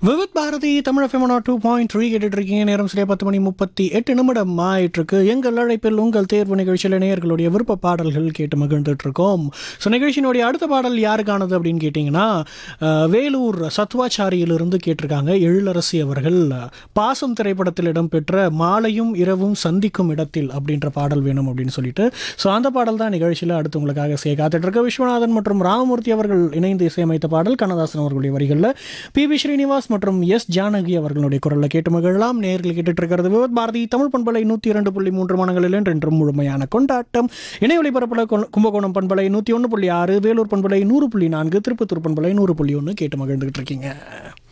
Vividh Bharati Tamil FM two point three கேட்டுட்டு இருக்கீங்க நேரம் சரியா பத்து மணி முப்பத்தி எட்டு நிமிடம் ஆயிட்டு இருக்கு எங்கள் அழைப்பில் உங்கள் தேர்வு நிகழ்ச்சியில் நேயர்களுடைய விருப்ப பாடல்கள் கேட்டு மகிழ்ந்துட்டு இருக்கோம் ஸோ நிகழ்ச்சியினுடைய அடுத்த பாடல் யாருக்கானது அப்படின்னு கேட்டிங்கன்னா அஹ், வேலூர் சத்வாச்சாரியிலிருந்து கேட்டிருக்காங்க எழிலரசி அவர்கள் பாசம் திரைப்படத்தில் இடம்பெற்ற மாலையும் இரவும் சந்திக்கும் இடத்தில் அப்படின்ற பாடல் வேணும் அப்படின்னு சொல்லிட்டு ஸோ அந்த பாடல் தான் நிகழ்ச்சியில் அடுத்து உங்களுக்காக செய்ய காத்துட்டு இருக்க விஸ்வநாதன் மற்றும் ராமமூர்த்தி அவர்கள் இணைந்து இசையமைத்த பாடல் கண்ணதாசன் அவர்களுடைய வரிகளில் பி வி ஸ்ரீனிவாஸ் மற்றும் எஸ் ஜானகி அவர்களுடைய குரலில் கேட்டு மகிழலாம் நேர்கள் கேட்டுட்டு இருக்கிறது விவத் பாரதி தமிழ் பண்பலை நூற்றி இரண்டு புள்ளி மூன்று மனங்களில் என்றென்றும் முழுமையான கொண்டாட்டம் இணை ஒளிபரப்பில் கொ- கும்பகோணம் பண்பலை நூற்றி ஒன்று புள்ளி ஆறு வேலூர் பண்பலை நூறு புள்ளி நான்கு திருப்பத்தூர் பண்பலை நூறு புள்ளி ஒன்று கேட்டு மகிழ்ந்துகிட்டு இருக்கீங்க